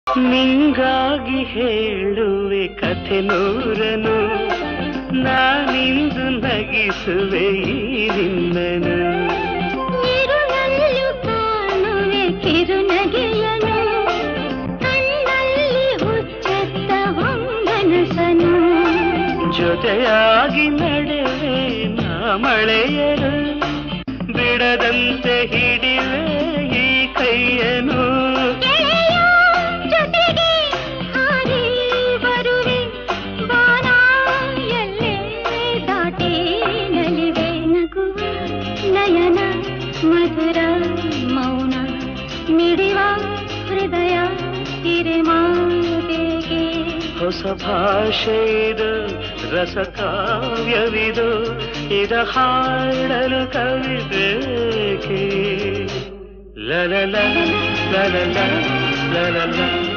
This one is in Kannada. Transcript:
ನಿಂಗಾಗಿ ಹೇಳುವೆ ಕಥೆ ನೂರನು ನಾನಿಂದು ನಗಿಸುವೆ ಈ ನಿನ್ನನು ಇರುಳಲ್ಲೂ ಕಾಣುವೆ ಕಿರುನಗೆಯನು ಕಣ್ಣಲ್ಲಿ ಹುಚ್ಚೆತ್ತ ಹೊಂಗನಸನು ಜೊತೆಯಾಗಿ ನಡೆವೆ ನಾ ಮಳೆಯರು ಬಿಡದಂತೆ ಹಿಡಿವೆ ಈ ಕೈಯನು ಗೆಳೆಯ ಜೊತೆಗೆ ಹಾರಿ ಬರುವೆ ಬಾನ ಎಲ್ಲೇ ದಾಟಿ ನಲಿವೆ ನಗುವ ನಯನ ಮಧುರ ಮೌನ ಮಿಡಿವ ಹೃದಯ ಹಿರಿಮಾತೆಗೆ ಹೊಸ ಭಾಷೆ ಇದು ರಸ ಕಾವ್ಯವಿದು ಇದ ಹಾಡಲು ಕವಿಬೇಕೆ ಲಲಲ ಲಲಲ ಲಲಲ